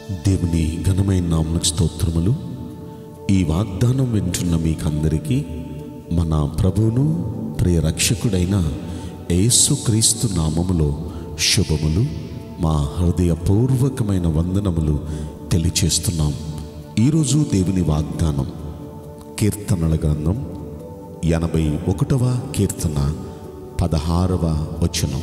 దేవుని ఘనమైన నామలకు స్తోత్రములు ఈ వాగ్దానం వింటున్న మీకందరికీ మన ప్రభువును ప్రియ రక్షకుడైన యేసుక్రీస్తు నామములో శుభములు మా హృదయపూర్వకమైన వందనములు తెలియచేస్తున్నాం ఈరోజు దేవుని వాగ్దానం కీర్తనల గ్రంథం ఎనభై ఒకటవ కీర్తన పదహారవ వచనం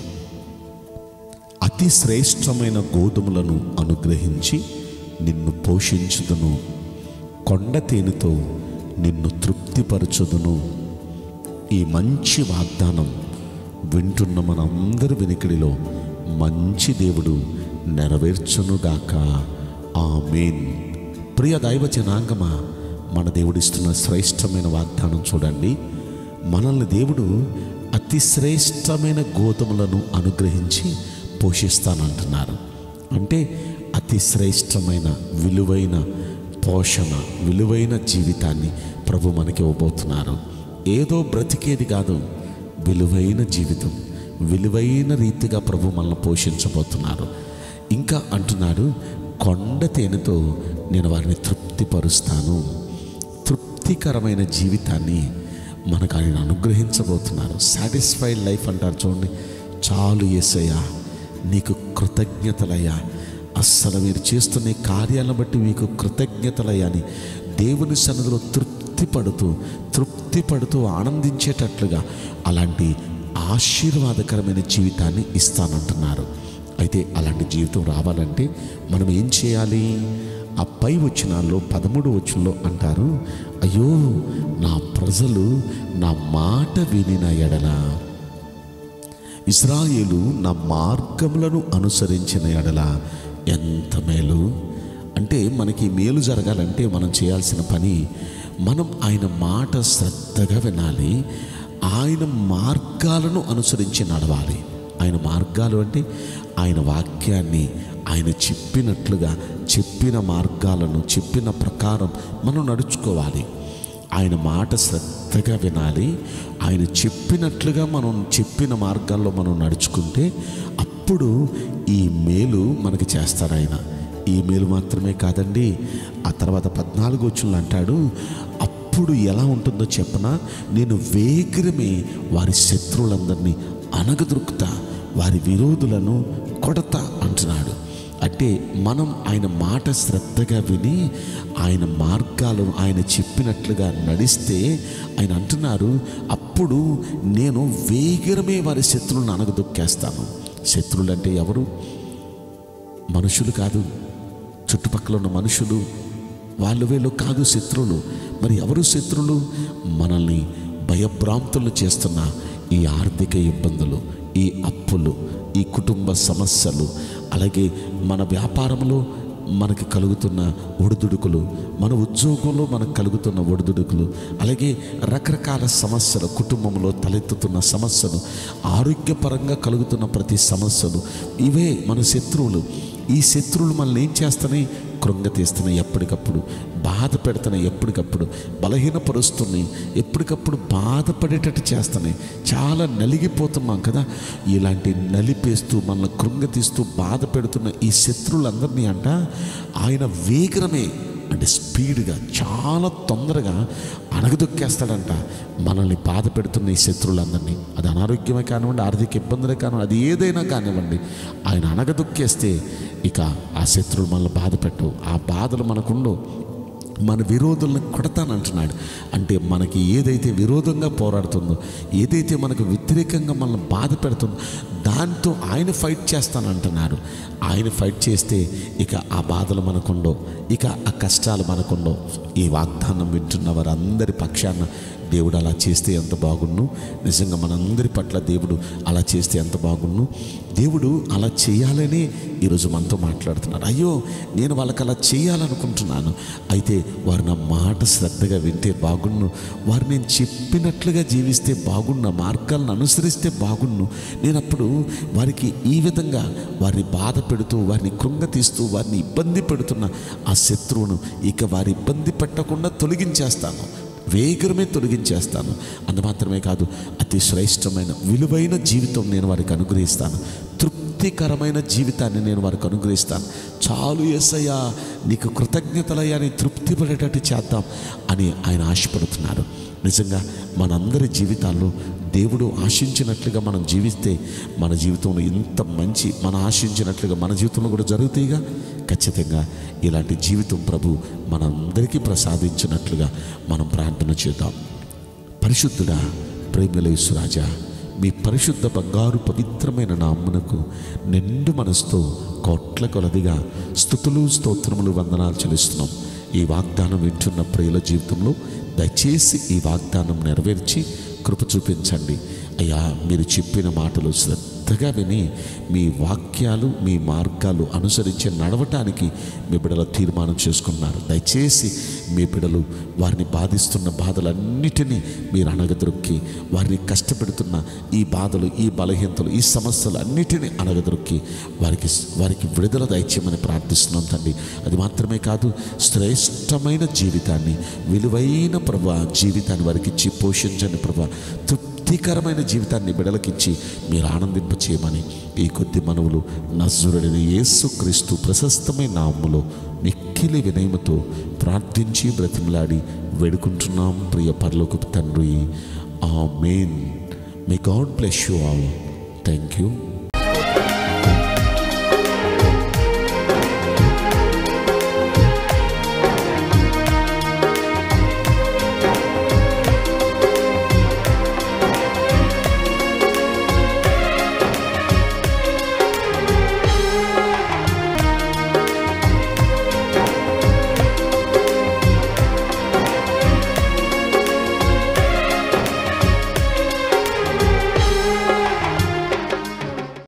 అతి శ్రేష్టమైన గోధుమలను అనుగ్రహించి నిన్ను పోషించుదును కొండ తేనెతో నిన్ను తృప్తిపరచుదును ఈ మంచి వాగ్దానం వింటున్న మనందరి వెనుకడిలో మంచి దేవుడు నెరవేర్చునుగాక ఆమేన్ ప్రియ దైవ జనాంగమా మన దేవుడిస్తున్న శ్రేష్టమైన వాగ్దానం చూడండి మనల్ని దేవుడు అతి శ్రేష్టమైన గోధుమలను అనుగ్రహించి పోషిస్తానంటున్నారు అంటే అతి శ్రేష్టమైన విలువైన పోషణ విలువైన జీవితాన్ని ప్రభు మనకి ఇవ్వబోతున్నారు ఏదో బ్రతికేది కాదు విలువైన జీవితం విలువైన రీతిగా ప్రభు మనల్ని పోషించబోతున్నారు ఇంకా అంటున్నాడు కొండ తేనెతో నేను వారిని తృప్తిపరుస్తాను తృప్తికరమైన జీవితాన్ని మనకు ఆయన అనుగ్రహించబోతున్నారు సాటిస్ఫైడ్ లైఫ్ అంటారు చూడండి చాలు ఏసయ్యా నీకు కృతజ్ఞతలయ్యా అస్సలు మీరు చేస్తున్న ఈ కార్యాలను బట్టి మీకు కృతజ్ఞతలయ్యా అని దేవుని సన్నిధిలో తృప్తి పడుతూ తృప్తి పడుతూ ఆనందించేటట్లుగా అలాంటి ఆశీర్వాదకరమైన జీవితాన్ని ఇస్తానంటున్నారు అయితే అలాంటి జీవితం రావాలంటే మనం ఏం చేయాలి ఆ పై వచనాల్లో పదమూడు వచనంలో అంటారు అయ్యో నా ప్రజలు నా మాట వినిన ఎడల ఇస్రాయేలు నా మార్గములను అనుసరించిన ఎడల ఎంత మేలు అంటే మనకి మేలు జరగాలంటే మనం చేయాల్సిన పని మనం ఆయన మాట శ్రద్ధగా వినాలి ఆయన మార్గాలను అనుసరించి నడవాలి ఆయన మార్గాలు అంటే ఆయన వాక్యాన్ని ఆయన చెప్పినట్లుగా చెప్పిన మార్గాలను చెప్పిన ప్రకారం మనం నడుచుకోవాలి ఆయన మాట శ్రద్ధగా వినాలి ఆయన చెప్పినట్లుగా మనం చెప్పిన మార్గాల్లో మనం నడుచుకుంటే అప్పుడు ఈ మేలు మనకి చేస్తారు ఆయన ఈ మేలు మాత్రమే కాదండి ఆ తర్వాత పద్నాలుగు వచ్చులు అంటాడు అప్పుడు ఎలా ఉంటుందో చెప్పనా నేను వేగిరమే వారి శత్రువులందరినీ అనగదొరుకుతా వారి విరోధులను కొడతా అంటున్నాడు అంటే మనం ఆయన మాట శ్రద్ధగా విని ఆయన మార్గాలను ఆయన చెప్పినట్లుగా నడిస్తే ఆయన అంటున్నారు అప్పుడు నేను వేగిరమే వారి శత్రువులను అనగదొక్కేస్తాను శత్రువులు అంటే ఎవరు మనుషులు కాదు చుట్టుపక్కల ఉన్న మనుషులు వాళ్ళు వీళ్ళు కాదు శత్రువులు మరి ఎవరు శత్రువులు మనల్ని భయభ్రాంతులు చేస్తున్న ఈ ఆర్థిక ఇబ్బందులు ఈ అప్పులు ఈ కుటుంబ సమస్యలు అలాగే మన వ్యాపారంలో మనకి కలుగుతున్న ఒడిదుడుకులు మన ఉద్యోగంలో మనకు కలుగుతున్న ఒడిదుడుకులు అలాగే రకరకాల సమస్యలు కుటుంబంలో తలెత్తుతున్న సమస్యలు ఆరోగ్యపరంగా కలుగుతున్న ప్రతి సమస్యలు ఇవే మన శత్రువులు ఈ శత్రువులు మనల్ని ఏం చేస్తున్నాయి కృంగతీస్తున్నాయి ఎప్పటికప్పుడు బాధ పెడుతున్నాయి ఎప్పటికప్పుడు బలహీనపరుస్తున్నాయి ఎప్పటికప్పుడు బాధపడేటట్టు చేస్తున్నాయి చాలా నలిగిపోతున్నాం కదా ఇలాంటి నలిపేస్తూ మనల్ని కృంగతీస్తూ బాధ పెడుతున్న ఈ శత్రువులందరినీ అంట ఆయన వేగరమే అంటే స్పీడ్గా చాలా తొందరగా అణగదొక్కేస్తాడంట మనల్ని బాధ పెడుతున్న ఈ శత్రువులందరినీ అది అనారోగ్యమే కానివ్వండి ఆర్థిక ఇబ్బందులే కానివ్వండి అది ఏదైనా కానివ్వండి ఆయన అణగదొక్కేస్తే ఇక ఆ శత్రువులు మనల్ని బాధ పెట్టవు ఆ బాధలు మనకుండవు మన విరోధులను కొడతానంటున్నాడు అంటే మనకి ఏదైతే విరోధంగా పోరాడుతుందో ఏదైతే మనకు వ్యతిరేకంగా మనల్ని బాధ పెడుతుందో దాంతో ఆయన ఫైట్ చేస్తానంటున్నారు ఆయన ఫైట్ చేస్తే ఇక ఆ బాధలు మనకుండవు ఇక ఆ కష్టాలు మనకుండవు ఈ వాగ్దానం వింటున్న వారందరి పక్షాన దేవుడు అలా చేస్తే ఎంత బాగుండు నిజంగా మనందరి పట్ల దేవుడు అలా చేస్తే ఎంత బాగుండు దేవుడు అలా చేయాలని ఈరోజు మనతో మాట్లాడుతున్నారు అయ్యో నేను వాళ్ళకి అలా చేయాలనుకుంటున్నాను అయితే వారు నా మాట శ్రద్ధగా వింటే బాగుండు వారు నేను చెప్పినట్లుగా జీవిస్తే బాగుండు మార్గాలను అనుసరిస్తే బాగుండు నేను అప్పుడు వారికి ఈ విధంగా వారిని బాధ పెడుతూ వారిని కృంగతీస్తూ వారిని ఇబ్బంది పెడుతున్న ఆ శత్రువును ఇక వారి ఇబ్బంది పెట్టకుండా తొలగించేస్తాను వేగరమే తొలగించేస్తాను అంత మాత్రమే కాదు అతి శ్రేష్టమైన విలువైన జీవితం నేను వారికి అనుగ్రహిస్తాను తృప్తి తృప్తికరమైన జీవితాన్ని నేను వారికి అనుగ్రహిస్తాను చాలు ఎస్సయ్యా నీకు కృతజ్ఞతలయ్యా అని తృప్తి పడేటట్టు చేద్దాం అని ఆయన ఆశపడుతున్నారు నిజంగా మనందరి జీవితాల్లో దేవుడు ఆశించినట్లుగా మనం జీవిస్తే మన జీవితంలో ఇంత మంచి మనం ఆశించినట్లుగా మన జీవితంలో కూడా జరుగుతాయిగా ఖచ్చితంగా ఇలాంటి జీవితం ప్రభు మనందరికీ ప్రసాదించినట్లుగా మనం ప్రార్థన చేద్దాం పరిశుద్ధుడా ప్రేమలేశ్వరాజా మీ పరిశుద్ధ బంగారు పవిత్రమైన నామ్మునకు నిండు మనసుతో కోట్ల కొలదిగా స్థుతులు స్తోత్రములు వందనాలు చెల్లిస్తున్నాం ఈ వాగ్దానం వింటున్న ప్రియుల జీవితంలో దయచేసి ఈ వాగ్దానం నెరవేర్చి కృప చూపించండి అయ్యా మీరు చెప్పిన మాటలు శ్రద్ధగా విని మీ వాక్యాలు మీ మార్గాలు అనుసరించి నడవటానికి మీ బిడల తీర్మానం చేసుకున్నారు దయచేసి మీ బిడలు వారిని బాధిస్తున్న బాధలన్నిటినీ మీరు అనగదొక్కి వారిని కష్టపెడుతున్న ఈ బాధలు ఈ బలహీనతలు ఈ సమస్యలు అన్నిటినీ అనగదొక్కి వారికి వారికి విడుదల దయచేయమని ప్రార్థిస్తున్నాం తండ్రి అది మాత్రమే కాదు శ్రేష్టమైన జీవితాన్ని విలువైన ప్రభా జీవితాన్ని వారికి ఇచ్చి పోషించండి ప్రభా తృప్తికరమైన జీవితాన్ని బిడలకిచ్చి మీరు ఆనందింప చేయమని ఈ కొద్ది మనవులు నజరుడైన యేసు క్రీస్తు ప్రశస్తమైన నామములో మిక్కిలి వినయముతో ప్రార్థించి బ్రతిమలాడి వేడుకుంటున్నాం ప్రియ పరలోకపు తండ్రి ఆ మెయిన్ may God bless you all thank you